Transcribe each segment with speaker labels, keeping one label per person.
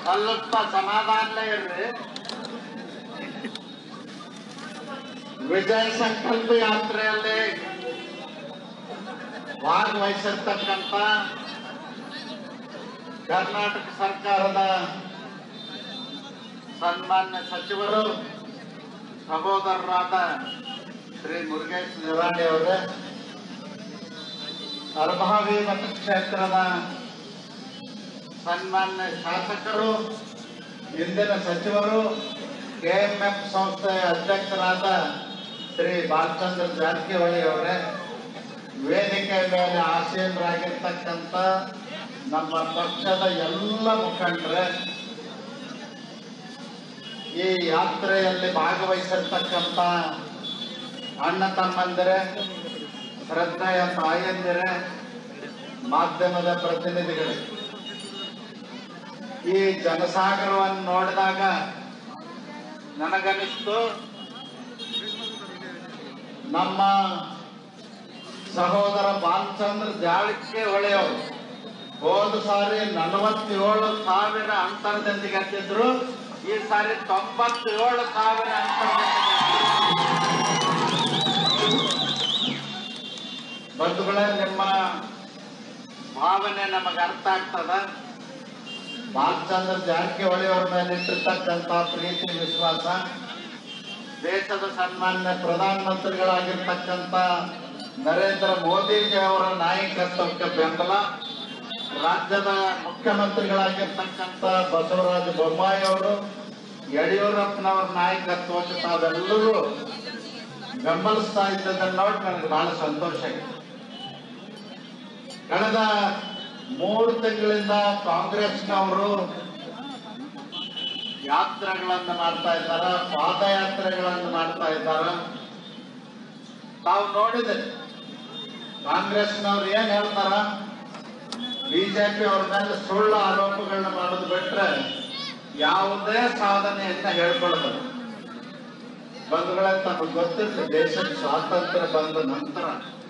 Speaker 1: ಸ್ವಲ್ಪ ಸಮಾಧಾನಲೇ ಇರ್ರಿ ವಿಜಯ ಸಂಕಲ್ಪ ಯಾತ್ರೆಯಲ್ಲಿ ಭಾಗವಹಿಸಿರ್ತಕ್ಕಂಥ ಕರ್ನಾಟಕ ಸರ್ಕಾರದ ಸನ್ಮಾನ್ಯ ಸಚಿವರು ಸಹೋದರರಾದ ಶ್ರೀ ಮುರುಗೇಶ್ ನಿರಾಣಿ ಅವರೇ ಅರ್ಭಾವಿ ಮತಕ್ಷೇತ್ರದ ಸನ್ಮಾನ್ಯ ಶಾಸಕರು ಇಂದಿನ ಸಚಿವರು ಕೆಎಂಎಫ್ ಸಂಸ್ಥೆಯ ಅಧ್ಯಕ್ಷರಾದ ಶ್ರೀ ಬಾಲಚಂದ್ರ ಜಾರಕಿಹೊಳಿ ಅವರೇ ವೇದಿಕೆ ಮೇಲೆ ಆಸೀನರಾಗಿರ್ತಕ್ಕಂಥ ನಮ್ಮ ಪಕ್ಷದ ಎಲ್ಲ ಮುಖಂಡರೇ ಈ ಯಾತ್ರೆಯಲ್ಲಿ ಭಾಗವಹಿಸಿರ್ತಕ್ಕಂಥ ಅಣ್ಣ ತಮ್ಮಂದಿರೇ ಶ್ರದ್ಧೆಯ ತಾಯಂದಿರೇ ಮಾಧ್ಯಮದ ಪ್ರತಿನಿಧಿಗಳು ಈ ಜನಸಾಗರವನ್ನು ನೋಡಿದಾಗ ನನಗನಿಸ್ತು ನಮ್ಮ ಸಹೋದರ ಬಾಲಚಂದ್ರ ಜಾರಕಿಹೊಳಿ ಅವರು ಹೋದ ಸಾರಿ ನಲವತ್ತೇಳು ಸಾವಿರ ಅಂತರದಿಂದ ಗೆದ್ದಿದ್ರು ಈ ಸಾರಿ ತೊಂಬತ್ತೇಳು ಸಾವಿರ ಅಂತರದಿಂದ ಬಂಧುಗಳೇ ನಿಮ್ಮ ಭಾವನೆ ನಮಗೆ ಅರ್ಥ ಆಗ್ತದ ಬಾಲಚಂದ್ರ ಜಾರಕಿಹೊಳಿ ಅವರ ಮೇಲೆ ಇಟ್ಟಿರ್ತಕ್ಕಂಥ ಪ್ರೀತಿ ವಿಶ್ವಾಸ ದೇಶದ ಸನ್ಮಾನ್ಯ ಪ್ರಧಾನಮಂತ್ರಿಗಳಾಗಿರ್ತಕ್ಕಂಥ ನರೇಂದ್ರ ಮೋದಿಜಿ ಅವರ ನಾಯಕತ್ವಕ್ಕೆ ಬೆಂಬಲ ರಾಜ್ಯದ ಮುಖ್ಯಮಂತ್ರಿಗಳಾಗಿರ್ತಕ್ಕಂಥ ಬಸವರಾಜ ಬೊಮ್ಮಾಯಿ ಅವರು ಯಡಿಯೂರಪ್ಪನವರ ನಾಯಕತ್ವಕ್ಕೆ ತಾವೆಲ್ಲರೂ ಬೆಂಬಲಿಸ್ತಾ ಇದ್ದದನ್ನು ನೋಡಿ ನನಗೆ ಬಹಳ ಸಂತೋಷ ಆಗಿದೆ ಕಳೆದ ಮೂರು ತಿಂಗಳಿಂದ ಕಾಂಗ್ರೆಸ್ನವರು ಯಾತ್ರೆಗಳನ್ನು ಮಾಡ್ತಾ ಇದ್ದಾರ ಪಾದಯಾತ್ರೆಗಳನ್ನು ಮಾಡ್ತಾ ಇದ್ದಾರ ತಾವು ನೋಡಿದ್ರೆ ಕಾಂಗ್ರೆಸ್ನವ್ರು ಏನ್ ಹೇಳ್ತಾರ ಬಿಜೆಪಿ ಅವ್ರ ಮೇಲೆ ಸುಳ್ಳು ಆರೋಪಗಳನ್ನ ಮಾಡೋದು ಬಿಟ್ರೆ ಯಾವುದೇ ಸಾಧನೆಯನ್ನ ಹೇಳ್ಕೊಳ್ತಾರೆ ಬಂಧುಗಳೇ ತಮಗೆ ಗೊತ್ತಿರಲಿ ದೇಶಕ್ಕೆ ಸ್ವಾತಂತ್ರ್ಯ ಬಂದ ನಂತರ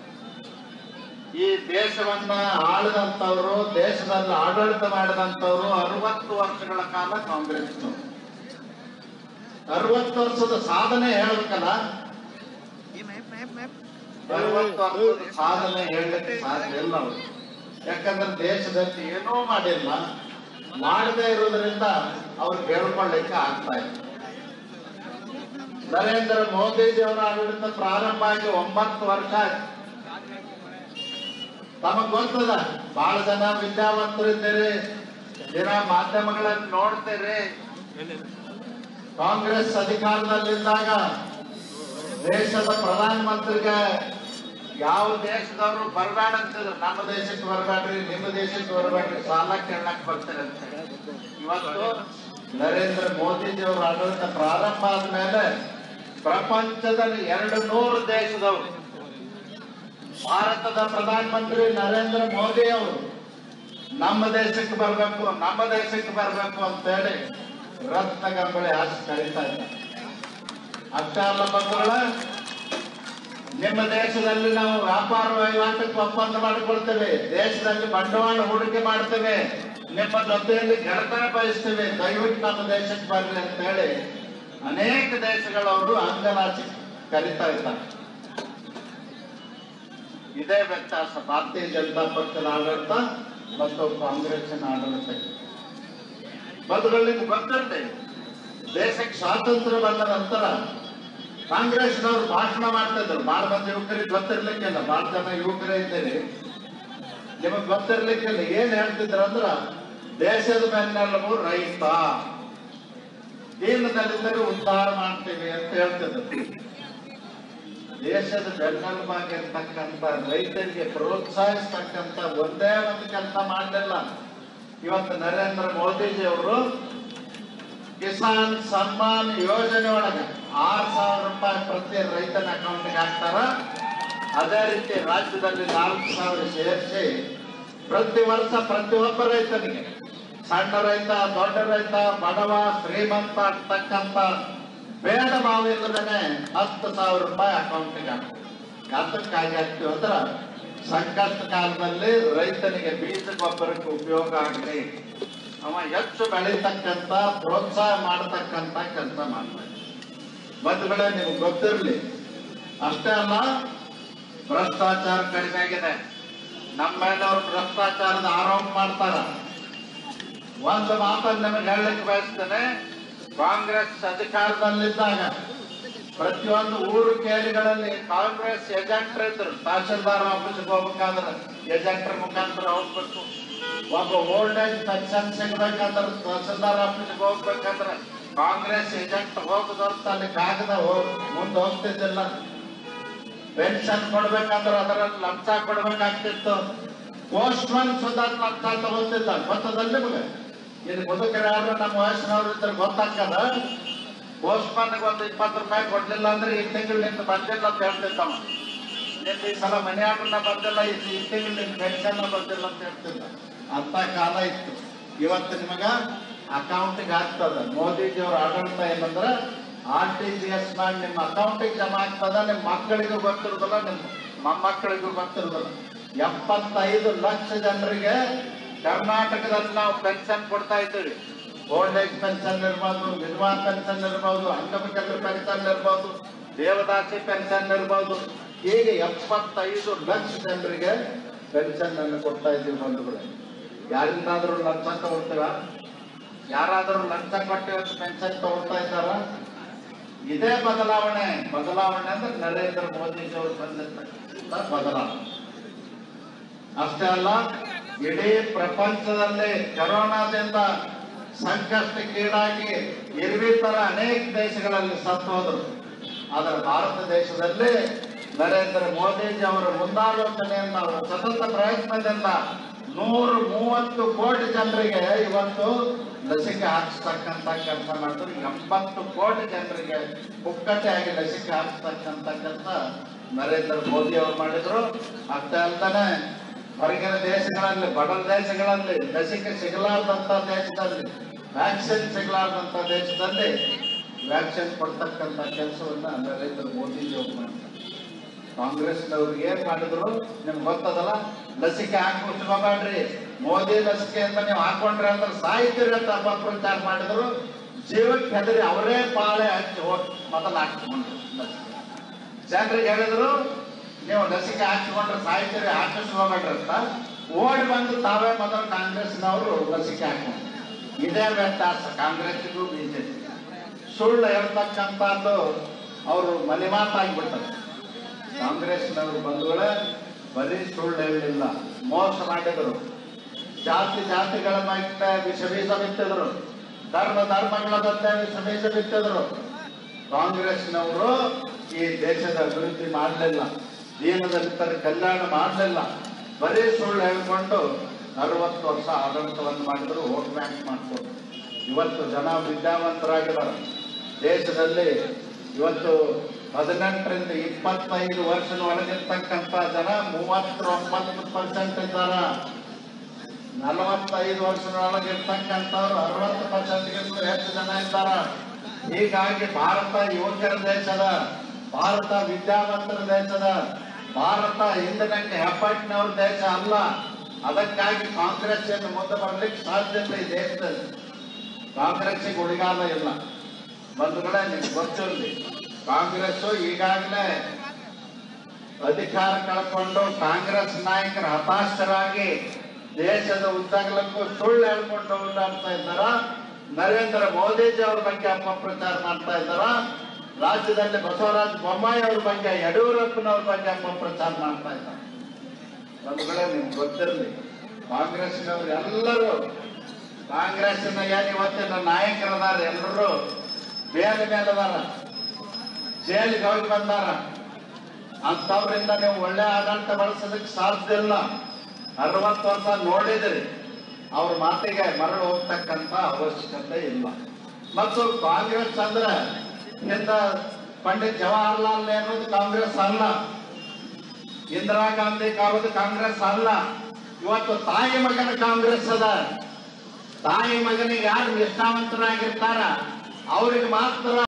Speaker 1: ಈ ದೇಶವನ್ನ ಆಳಿದಂತವರು ದೇಶದಲ್ಲಿ ಆಡಳಿತ ಮಾಡಿದಂತವರು ಅರವತ್ತು ವರ್ಷಗಳ ಕಾಲ ಕಾಂಗ್ರೆಸ್ನವರು ಅರವತ್ತು ವರ್ಷದ ಸಾಧನೆ ಹೇಳ್ಬೇಕಲ್ಲ ಅರವತ್ತು ವರ್ಷದ ಸಾಧನೆ ಹೇಳಲಿಕ್ಕೆ ಸಾಧ್ಯ ಇಲ್ಲ ಅವರು ಯಾಕಂದ್ರೆ ದೇಶದಲ್ಲಿ ಏನೂ ಮಾಡಿಲ್ಲ ಮಾಡದೇ ಇರೋದ್ರಿಂದ ಅವ್ರು ಹೇಳ್ಕೊಳ್ಳಿಕ್ಕೆ ಆಗ್ತಾ ಇಲ್ಲ ನರೇಂದ್ರ ಮೋದಿಜಿ ಅವರ ಆಡಳಿತ ಪ್ರಾರಂಭ ಆಗಿ ಒಂಬತ್ತು ವರ್ಷ ಆಯ್ತು ತಮಗ್ ಗೊತ್ತದ ಬಹಳ ಜನ ವಿದ್ಯಾವಂತರು ಇದ್ದೀರಿ ದಿನ ಮಾಧ್ಯಮಗಳನ್ನು ನೋಡ್ತೀರಿ ಕಾಂಗ್ರೆಸ್ ಅಧಿಕಾರದಲ್ಲಿದ್ದಾಗ ದೇಶದ ಪ್ರಧಾನಮಂತ್ರಿಗೆ ಯಾವ ದೇಶದವರು ಬರಬೇಡ ಅಂತಿದ್ರು ನಮ್ಮ ದೇಶಕ್ಕೆ ಬರಬೇಡ್ರಿ ನಿಮ್ಮ ದೇಶಕ್ಕೆ ಬರಬೇಡ್ರಿ ಸಾಲ ಕೇಳಕ್ ಬರ್ತಾರೆ ಅಂತ ಹೇಳಿ. ಇವತ್ತು ನರೇಂದ್ರ ಮೋದಿಜಿ ಅವರ ಆಡಳಿತ ಪ್ರಾರಂಭ ಆದ್ಮೇಲೆ ಪ್ರಪಂಚದಲ್ಲಿ ಎರಡು ನೂರು ದೇಶದವರು ಭಾರತದ ಪ್ರಧಾನಮಂತ್ರಿ ನರೇಂದ್ರ ಮೋದಿ ಅವರು ನಮ್ಮ ದೇಶಕ್ಕೆ ಬರಬೇಕು ನಮ್ಮ ದೇಶಕ್ಕೆ ಬರಬೇಕು ಅಂತೇಳಿ ರತ್ನ ಗಂಬಳಿ ಆಸೆ ಕರೀತಾ ಇದ್ದಾರೆ ಅಷ್ಟೇ ಅಲ್ಲ ಬಂಧುಗಳ ನಿಮ್ಮ ದೇಶದಲ್ಲಿ ನಾವು ವ್ಯಾಪಾರ ವಹಿವಾಟಕ್ಕೆ ಒಪ್ಪಂದ ಮಾಡಿಕೊಳ್ತೇವೆ ದೇಶದಲ್ಲಿ ಬಂಡವಾಳ ಹೂಡಿಕೆ ಮಾಡ್ತೇವೆ ನಿಮ್ಮ ಜೊತೆಯಲ್ಲಿ ಗೆಳತನ ಬಯಸ್ತೇವೆ ದಯವಿಟ್ಟು ನಮ್ಮ ದೇಶಕ್ಕೆ ಬರ್ಲಿ ಅಂತ ಹೇಳಿ ಅನೇಕ ದೇಶಗಳವರು ಅಂಗಲಾಚಿ ಕರೀತಾ ಇದ್ದಾರೆ ಇದೇ ವ್ಯತ್ಯಾಸ ಭಾರತೀಯ ಜನತಾ ಪಕ್ಷದ ಆಡಳಿತ ಮತ್ತು ಕಾಂಗ್ರೆಸ್ಸಿನ ಆಡಳಿತ ಬದುಗಳಲ್ಲಿ ಗೊತ್ತಿರಲಿ ದೇಶಕ್ಕೆ ಸ್ವಾತಂತ್ರ್ಯ ಬಂದ ನಂತರ ಕಾಂಗ್ರೆಸ್ನವರು ಭಾಷಣ ಮಾಡ್ತಾ ಇದ್ರು ಬಹಳ ಮಂದಿ ಯುವಕರಿಗೆ ಗೊತ್ತಿರ್ಲಿಕ್ಕಿಲ್ಲ ಬಹಳ ಜನ ಯುವಕರೇ ಇದ್ದೀರಿ ನಿಮಗೆ ಗೊತ್ತಿರ್ಲಿಕ್ಕಿಲ್ಲ ಏನ್ ಹೇಳ್ತಿದ್ರು ಅಂದ್ರ ದೇಶದ ಬೆನ್ನೆಲುಬು ರೈತ ದೀನ ದಲಿತರು ಉದ್ಧಾರ ಮಾಡ್ತೀವಿ ಅಂತ ಹೇಳ್ತಿದ್ರು ದೇಶದ ಬೆನ್ನೆಲುಬಾಗಿರ್ತಕ್ಕಂಥ ರೈತರಿಗೆ ಪ್ರೋತ್ಸಾಹಿಸ್ತಕ್ಕಂಥ ಒಂದೇ ಒಂದು ಕೆಲಸ ಮಾಡಲಿಲ್ಲ ಇವತ್ತು ನರೇಂದ್ರ ಮೋದಿಜಿ ಅವರು ಕಿಸಾನ್ ಸನ್ಮಾನ್ ಯೋಜನೆ ಒಳಗೆ ಆರ್ ಸಾವಿರ ರೂಪಾಯಿ ಪ್ರತಿ ರೈತನ ಅಕೌಂಟ್ಗೆ ಹಾಕ್ತಾರ ಅದೇ ರೀತಿ ರಾಜ್ಯದಲ್ಲಿ ನಾಲ್ಕು ಸಾವಿರ ಸೇರಿಸಿ ಪ್ರತಿ ವರ್ಷ ಪ್ರತಿಯೊಬ್ಬ ರೈತನಿಗೆ ಸಣ್ಣ ರೈತ ದೊಡ್ಡ ರೈತ ಬಡವ ಶ್ರೀಮಂತ ಅಂತಕ್ಕಂಥ ಭೇದ ಭಾವ ಇಲ್ಲದೇನೆ ಹತ್ತು ಸಾವಿರ ರೂಪಾಯಿ ಅಕೌಂಟ್ಗೆ ಹಾಕ್ತಾರೆ ಯಾತಕ್ಕಾಗಿ ಹಾಕ್ತೀವಿ ಅಂದ್ರೆ ಸಂಕಷ್ಟ ಕಾಲದಲ್ಲಿ ರೈತನಿಗೆ ಬೀಜ ಗೊಬ್ಬರಕ್ಕೆ ಉಪಯೋಗ ಆಗಲಿ ಅವ ಹೆಚ್ಚು ಬೆಳೀತಕ್ಕಂತ ಪ್ರೋತ್ಸಾಹ ಮಾಡತಕ್ಕಂತ ಕೆಲಸ ಮಾಡ್ತಾರೆ ಬಂಧುಗಳೇ ನಿಮ್ಗೆ ಗೊತ್ತಿರಲಿ ಅಷ್ಟೇ ಅಲ್ಲ ಭ್ರಷ್ಟಾಚಾರ ಕಡಿಮೆ ಆಗಿದೆ ನಮ್ಮ ಮೇಲೆ ಅವ್ರು ಭ್ರಷ್ಟಾಚಾರದ ಆರೋಪ ಮಾಡ್ತಾರ ಒಂದು ಮಾತನ್ನು ನಿಮಗೆ ಹೇಳಲಿಕ್ಕೆ ಬಯಸ್ತೇನೆ ಕಾಂಗ್ರೆಸ್ ಅಧಿಕಾರದಲ್ಲಿದ್ದಾಗ ಪ್ರತಿಯೊಂದು ಊರು ಕೇರಿಗಳಲ್ಲಿ ಕಾಂಗ್ರೆಸ್ ಏಜೆಂಟ್ರು ಇದ್ರು ತಹಶೀಲ್ದಾರ್ ಆಫೀಸ್ಗೆ ಹೋಗ್ಬೇಕಾದ್ರೆ ಏಜೆಂಟ್ರ ಮುಖಾಂತರ ಹೋಗ್ಬೇಕು ಒಬ್ಬ ಓಲ್ಡ್ ಏಜ್ ಪೆನ್ಷನ್ ಸಿಗ್ಬೇಕಂದ್ರೆ ತಹಶೀಲ್ದಾರ್ ಆಫೀಸ್ಗೆ ಹೋಗ್ಬೇಕಂದ್ರೆ ಕಾಂಗ್ರೆಸ್ ಏಜೆಂಟ್ ಹೋಗದಂತ ಅಲ್ಲಿ ಕಾಗದ ಹೋಗ್ ಮುಂದೆ ಹೋಗ್ತಿದ್ದಿಲ್ಲ ಪೆನ್ಷನ್ ಕೊಡ್ಬೇಕಂದ್ರೆ ಅದರಲ್ಲಿ ಲಂಚ ಕೊಡ್ಬೇಕಾಗ್ತಿತ್ತು ಪೋಸ್ಟ್ ಮನ್ ಸುಧಾ ಲಂಚ ತಗೋತಿದ್ದ ಗೊತ್ತದ ನಿಮ್ಗೆ ಇದು ಮುದುಕರು ಯಾರು ನಮ್ಮ ವಯಸ್ಸಿನವ್ರು ಇದ್ರೆ ಗೊತ್ತಾಗ್ತದ ಪೋಸ್ಟ್ ಮನ್ ಒಂದು ಇಪ್ಪತ್ತು ರೂಪಾಯಿ ಕೊಡ್ಲಿಲ್ಲ ಅಂದ್ರೆ ಈ ತಿಂಗಳು ನಿಂತು ಬಂದಿಲ್ಲ ಅಂತ ಹೇಳ್ತಿದ್ದವ ನಿಂದು ಈ ಸಲ ಮನೆ ಆರ್ಡರ್ನ ಬಂದಿಲ್ಲ ಈ ಈ ತಿಂಗಳು ನಿನ್ ಪೆನ್ಷನ್ ಬಂದಿಲ್ಲ ಅಂತ ಹೇಳ್ತಿದ್ದ ಅಂತ ಕಾಲ ಇತ್ತು ಇವತ್ತು ನಿಮಗ ಅಕೌಂಟಿಗೆ ಆಗ್ತದ ಮೋದಿಜಿಯವ್ರ ಆಡಳಿತ ಏನಂದ್ರೆ ಆರ್ ಟಿ ಜಿ ಎಸ್ ಮಾಡಿ ನಿಮ್ಮ ಅಕೌಂಟಿಗೆ ಜಮಾ ಆಗ್ತದ ನಿಮ್ಮ ಮಕ್ಕಳಿಗೂ ಗೊತ್ತಿರೋದಿಲ್ಲ ನಿಮ್ಮ ಮೊಮ್ಮಕ್ಕಳಿಗೂ ಗೊತ್ತಿರೋದಿಲ್ಲ ಎಪ್ಪತ್ತೈದು ಲಕ್ಷ ಜನರಿಗೆ ಕರ್ನಾಟಕದಲ್ಲಿ ನಾವು ಪೆನ್ಷನ್ ಕೊಡ್ತಾ ಇದ್ದೀವಿ ಓಲ್ಡ್ ಏಜ್ ಪೆನ್ಷನ್ ಇರ್ಬೋದು ವಿಧವಾ ಪೆನ್ಷನ್ ಇರ್ಬೋದು ಅಂಗವಿಕಲರ ಪೆನ್ಷನ್ ಇರ್ಬೋದು ದೇವದಾಸಿ ಪೆನ್ಷನ್ ಇರ್ಬೋದು ಹೀಗೆ ಎಪ್ಪತ್ತೈದು ಲಕ್ಷ ಜನರಿಗೆ ಪೆನ್ಷನ್ ಅನ್ನು ಕೊಡ್ತಾ ಇದ್ದೀವಿ ಬಂಧುಗಳು ಯಾರಿಂದಾದ್ರೂ ಲಂಚ ತಗೊಳ್ತೀವ ಯಾರಾದರೂ ಲಂಚ ಕೊಟ್ಟು ಇವತ್ತು ಪೆನ್ಷನ್ ತಗೊಳ್ತಾ ಇದ್ದಾರ ಇದೇ ಬದಲಾವಣೆ ಬದಲಾವಣೆ ಅಂದ್ರೆ ನರೇಂದ್ರ ಮೋದಿಜಿ ಅವರು ತಂದಿರ್ತಕ್ಕಂಥ ಬದಲಾವಣೆ ಅಷ್ಟೇ ಅಲ್ಲ ಇಡೀ ಪ್ರಪಂಚದಲ್ಲಿ ಕೊರೋನಾದಿಂದ ಸಂಕಷ್ಟಕ್ಕೀಡಾಗಿ ಇರ್ವಿತರ ಅನೇಕ ದೇಶಗಳಲ್ಲಿ ಸತ್ತು ಹೋದರು ಆದರೆ ಭಾರತ ದೇಶದಲ್ಲಿ ನರೇಂದ್ರ ಮೋದಿಜಿ ಅವರ ಮುಂದಾಲೋಚನೆಯಿಂದ ಅವರ ಸತತ ಪ್ರಯತ್ನದಿಂದ ನೂರು ಮೂವತ್ತು ಕೋಟಿ ಜನರಿಗೆ ಇವತ್ತು ಲಸಿಕೆ ಹಾಕಿಸ್ತಕ್ಕಂಥ ಕೆಲಸ ಮಾಡಿದ್ರು ಎಂಬತ್ತು ಕೋಟಿ ಜನರಿಗೆ ಪುಕ್ಕಟೆಯಾಗಿ ಲಸಿಕೆ ಹಾಕಿಸ್ತಕ್ಕಂಥ ಕೆಲಸ ನರೇಂದ್ರ ಮೋದಿ ಅವರು ಮಾಡಿದ್ರು ಅಷ್ಟೇ ಅಲ್ಲದೆ ಹೊರಗಿನ ದೇಶಗಳಲ್ಲಿ ಬಡ ದೇಶಗಳಲ್ಲಿ ಲಸಿಕೆ ಸಿಗಲಾರ್ದಂತ ದೇಶದಲ್ಲಿ ವ್ಯಾಕ್ಸಿನ್ ಸಿಗಲಾರ್ದಂತ ದೇಶದಲ್ಲಿ ವ್ಯಾಕ್ಸಿನ್ ಕೊಡ್ತಕ್ಕಂಥ ಕೆಲಸವನ್ನ ನರೇಂದ್ರ ಮೋದಿಜಿ ಅವರು ಮಾಡ್ತಾರೆ ಕಾಂಗ್ರೆಸ್ನವ್ರು ಏನ್ ಮಾಡಿದ್ರು ನಿಮ್ಗೆ ಗೊತ್ತದಲ್ಲ ಲಸಿಕೆ ಹಾಕ್ಬಿಟ್ಕೋಬೇಡ್ರಿ ಮೋದಿ ಲಸಿಕೆ ಅಂತ ನೀವು ಹಾಕೊಂಡ್ರಿ ಅಂದ್ರೆ ಸಾಹಿತ್ಯ ಅಪಪ್ರಚಾರ ಮಾಡಿದ್ರು ಜೀವಕ್ಕೆ ಹೆದರಿ ಅವರೇ ಪಾಳೆ ಹಚ್ಚಿ ಹೋಗಿ ಮೊದಲು ಹಾಕಿಕೊಂಡ್ರು ಲಸಿಕೆ ಜನರಿಗೆ ಹೇಳಿದ್ರು ನೀವು ಲಸಿಕೆ ಹಾಕಿಕೊಂಡ್ರೆ ಸಾಹಿತ್ಯ ಹಾಕಿಸ್ಕೋಬೇಡ್ರಿ ಅಂತ ಓಡಿ ಬಂದು ತಾವೇ ಮೊದಲು ಕಾಂಗ್ರೆಸ್ನವರು ಲಸಿಕೆ ಹಾಕೊಂಡ್ರು ಇದೇ ವ್ಯತ್ಯಾಸ ಕಾಂಗ್ರೆಸ್ಸಿಗೂ ಬಿಜೆಪಿ ಸುಳ್ಳು ಹೇಳ್ತಕ್ಕಂಥದ್ದು ಅವರು ಮಲಿಮಾತಾಗ್ಬಿಟ್ಟಾರೆ ಕಾಂಗ್ರೆಸ್ನವರು ಬಂಧುಗಳೇ ಬರೀ ಸುಳ್ಳು ಹೇಳಲಿಲ್ಲ ಮೋಸ ಮಾಡಿದರು ಜಾತಿ ಜಾತಿಗಳ ಬಗ್ಗೆ ವಿಷ ಬೀಜ ಬಿತ್ತಿದ್ರು ಧರ್ಮ ಧರ್ಮಗಳ ಬಗ್ಗೆ ವಿಷ ಬೀಜ ಬಿತ್ತಿದ್ರು ಕಾಂಗ್ರೆಸ್ನವರು ಈ ದೇಶದ ಅಭಿವೃದ್ಧಿ ಮಾಡಲಿಲ್ಲ ದೀನದಲಿತರ ಕಲ್ಯಾಣ ಮಾಡಲಿಲ್ಲ ಬರೀ ಸುಳ್ಳು ಹೇಳ್ಕೊಂಡು ಅರವತ್ತು ವರ್ಷ ಆಡಳಿತವನ್ನು ಮಾಡಿದ್ರು ವೋಟ್ ಬ್ಯಾಂಕ್ ಮಾಡ್ಕೊಂಡು ಇವತ್ತು ಜನ ವಿದ್ಯಾವಂತರಾಗಿದ್ದಾರೆ ದೇಶದಲ್ಲಿ ಇವತ್ತು ಹದಿನೆಂಟರಿಂದ ಇಪ್ಪತ್ತೈದು ವರ್ಷದ ಒಳಗಿರ್ತಕ್ಕಂಥ ಜನ ಮೂವತ್ತೊಂಬತ್ತು ಪರ್ಸೆಂಟ್ ಇದ್ದಾರ ನಲವತ್ತೈದು ವರ್ಷದೊಳಗೆ ಇರ್ತಕ್ಕಂಥವ್ರು ಅರವತ್ತು ಪರ್ಸೆಂಟ್ಗಿಂತ ಹೆಚ್ಚು ಜನ ಇದ್ದಾರ ಹೀಗಾಗಿ ಭಾರತ ಯುವಕರ ದೇಶದ ಭಾರತ ವಿದ್ಯಾವಂತರ ದೇಶದ ಭಾರತ ಹಿಂದಿನಂಗೆ ಹೆಬ್ಬಟ್ಟಿನವ್ರ ದೇಶ ಅಲ್ಲ ಅದಕ್ಕಾಗಿ ಕಾಂಗ್ರೆಸ್ ಏನು ಮುಂದೆ ಬರ್ಲಿಕ್ಕೆ ಸಾಧ್ಯ ಇಲ್ಲ ಈ ದೇಶದಲ್ಲಿ ಕಾಂಗ್ರೆಸ್ಸಿಗೆ ಉಳಿಗಾಲ ಇಲ್ಲ ಬಂಧುಗಳೇ ನಿಮ್ಗೆ ಗೊತ್ತಿರಲಿ ಕಾಂಗ್ರೆಸ್ ಈಗಾಗಲೇ ಅಧಿಕಾರ ಕಳ್ಕೊಂಡು ಕಾಂಗ್ರೆಸ್ ನಾಯಕರು ಹತಾಶರಾಗಿ ದೇಶದ ಉದ್ದಗಲಕ್ಕೂ ಸುಳ್ಳು ಹೇಳ್ಕೊಂಡು ಓಡಾಡ್ತಾ ಇದ್ದಾರ ನರೇಂದ್ರ ಮೋದಿಜಿ ಅವ್ರ ಬಗ್ಗೆ ಅಪಪ್ರಚಾರ ಮಾಡ್ತಾ ಇದ್ದಾರ ರಾಜ್ಯದಲ್ಲಿ ಬಸವರಾಜ ಬೊಮ್ಮಾಯಿ ಅವ್ರ ಬಗ್ಗೆ ಯಡಿಯೂರಪ್ಪನವ್ರ ಬಗ್ಗೆ ಅಪಪ್ರಚಾರ ಮಾಡ್ತಾ ಇದ್ದಾರೆ ಬಂಧುಗಳೇ ನಿಮ್ಗೆ ಗೊತ್ತಿರಲಿ ಕಾಂಗ್ರೆಸ್ನವ್ರು ಎಲ್ಲರೂ ಕಾಂಗ್ರೆಸ್ಸಿನ ಏನ್ ಇವತ್ತಿನ ನಾಯಕರದಾರ ಎಲ್ಲರೂ ಬೇರೆ ಮೇಲೆ ಅದಾರ ಜೈಲಿಗೆ ಹೋಗಿ ಬಂದಾರ ಅಂತವ್ರಿಂದ ನೀವು ಒಳ್ಳೆ ಆಡಳಿತ ಬಳಸೋದಕ್ಕೆ ಸಾಧ್ಯ ಇಲ್ಲ ಅರವತ್ತು ವರ್ಷ ನೋಡಿದಿರಿ ಅವ್ರ ಮಾತಿಗೆ ಮರಳು ಹೋಗ್ತಕ್ಕಂತ ಅವಶ್ಯಕತೆ ಇಲ್ಲ ಮತ್ತು ಕಾಂಗ್ರೆಸ್ ಅಂದ್ರೆ ಇಂದ ಪಂಡಿತ್ ಜವಾಹರ್ಲಾಲ್ ನೆಹರು ಕಾಂಗ್ರೆಸ್ ಅಲ್ಲ ಇಂದಿರಾ ಗಾಂಧಿ ಕಾಲದ ಕಾಂಗ್ರೆಸ್ ಅಲ್ಲ ಇವತ್ತು ತಾಯಿ ಮಗನ ಕಾಂಗ್ರೆಸ್ ಅದ ತಾಯಿ ಮಗನಿಗೆ ಯಾರು ನಿಷ್ಠಾವಂತರಾಗಿರ್ತಾರ ಅವ್ರಿಗೆ ಮಾತ್ರ